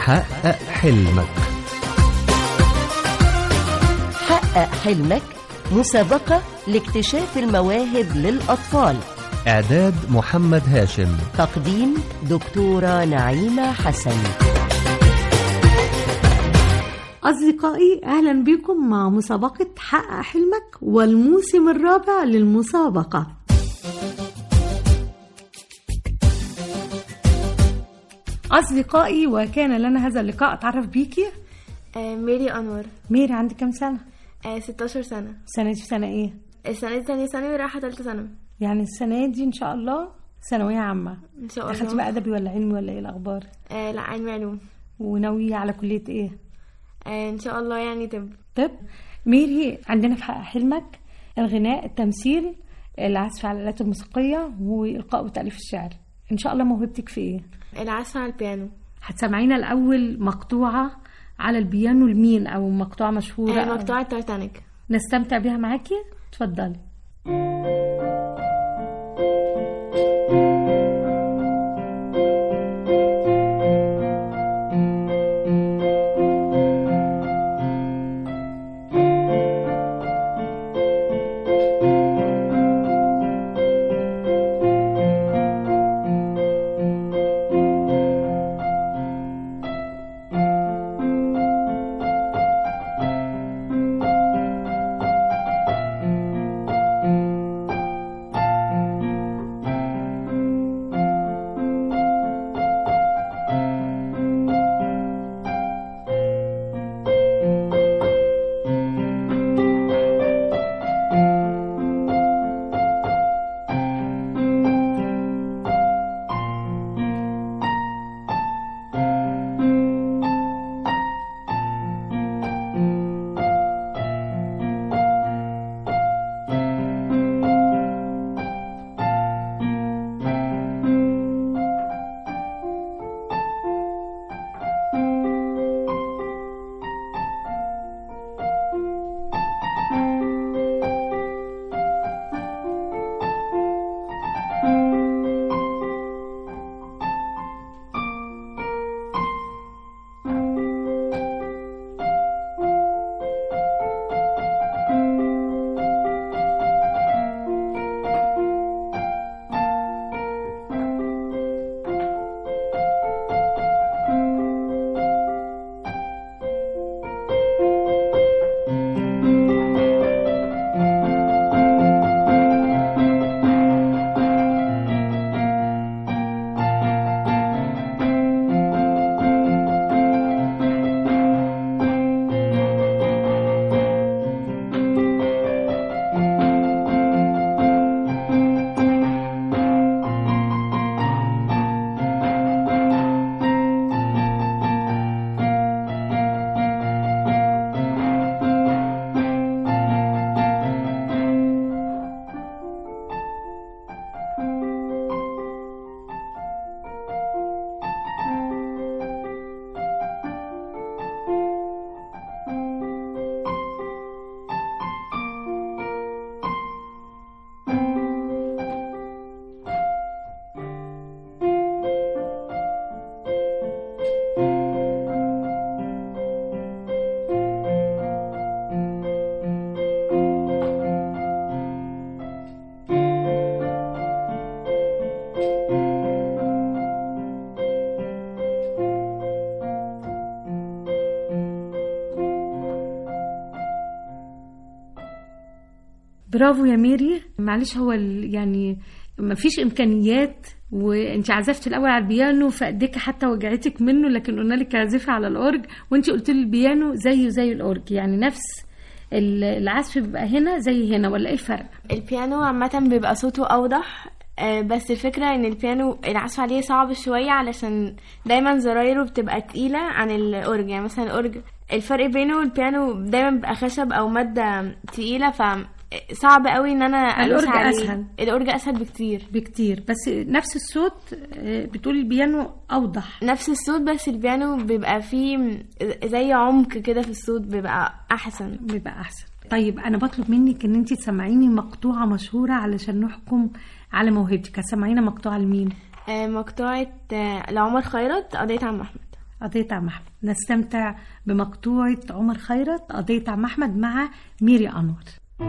حقق حلمك حقق حلمك مسابقة لاكتشاف المواهب للأطفال إعداد محمد هاشم تقديم دكتورة نعيمة حسن أصدقائي أهلا بكم مع مسابقة حقق حلمك والموسم الرابع للمسابقة أصدقائي وكان لنا هذا اللقاء أتعرف بيكي آه، ميري أنور ميري عندك كم سنة؟ آه، 16 سنة سنة في سنة إيه؟ السنة دي تانية ثانوي رايحة تالتة ثانوي يعني السنة دي إن شاء الله ثانوية عامة إن شاء دخلتي الله بقى أدبي ولا علمي ولا إيه الأخبار؟ آه لا علمي علوم وناوية على كلية إيه؟ آه إن شاء الله يعني طب طب ميري عندنا في حق حلمك الغناء التمثيل العزف على الآلات الموسيقية وإلقاء وتأليف الشعر إن شاء الله موهبتك في إيه؟ العزف على البيانو هتسمعينا الأول مقطوعة على البيانو لمين أو مقطوعة مشهورة آه أو مقطوعة تايتانيك نستمتع بيها معاكي؟ اتفضلي برافو يا ميري معلش هو ال- يعني ما فيش امكانيات وانت عزفتي الاول على البيانو فايديك حتى وجعتك منه لكن قلنا لك اعزفي على الاورج وانت قلت لي البيانو زيه زي الاورج يعني نفس ال- العزف بيبقى هنا زي هنا ولا ايه الفرق البيانو عامة بيبقى صوته أوضح آه، بس الفكرة ان البيانو العزف عليه صعب شوية علشان دايما زرايره بتبقى تقيلة عن الأورج يعني مثلا الأورج الفرق بينه والبيانو دايما بيبقى خشب أو مادة تقيلة ف صعب قوي ان انا أدوس الأورج عليه. أسهل. الأورج اسهل بكتير بكتير بس نفس الصوت آه، بتقولي البيانو اوضح نفس الصوت بس البيانو بيبقى فيه زي عمق كده في الصوت بيبقى احسن بيبقى احسن طيب انا بطلب منك ان انت تسمعيني مقطوعه مشهوره علشان نحكم على موهبتك هتسمعينا مقطوعه لمين آه، مقطوعة آه، لعمر خيرت قضية عم أحمد قضية عم أحمد نستمتع بمقطوعة عمر خيرت قضية عم أحمد مع ميري أنور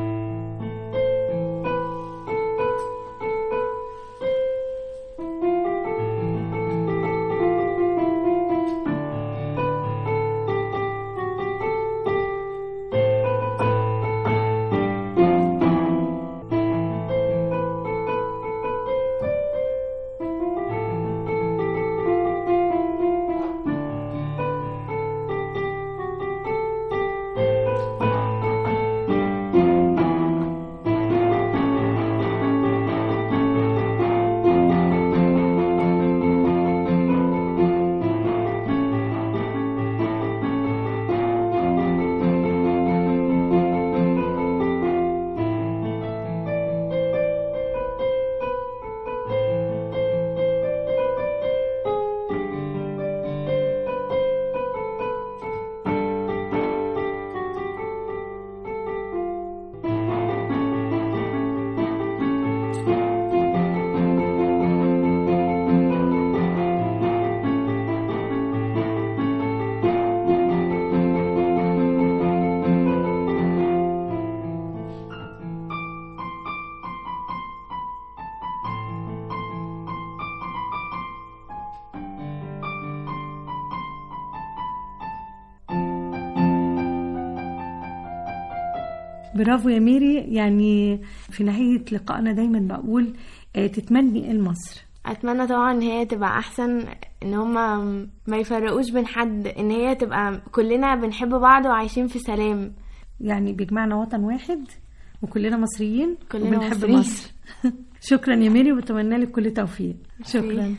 برافو يا ميري يعني في نهاية لقائنا دايما بقول آه، تتمني ايه لمصر اتمنى طبعا ان هي تبقى احسن ان هما ما يفرقوش بين حد ان هي تبقى كلنا بنحب بعض وعايشين في سلام يعني بيجمعنا وطن واحد وكلنا مصريين كلنا وبنحب مصريين. مصر شكرا يا ميري وبتمنى لك كل توفيق شكرا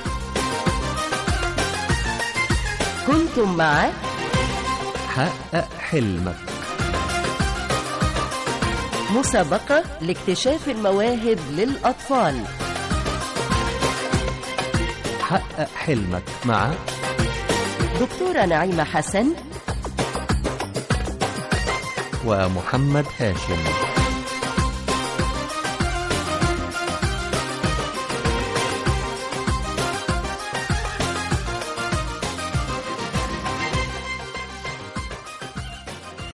كنتم مع حقق حلمك مسابقة لاكتشاف المواهب للأطفال حقق حلمك مع دكتورة نعيمة حسن ومحمد هاشم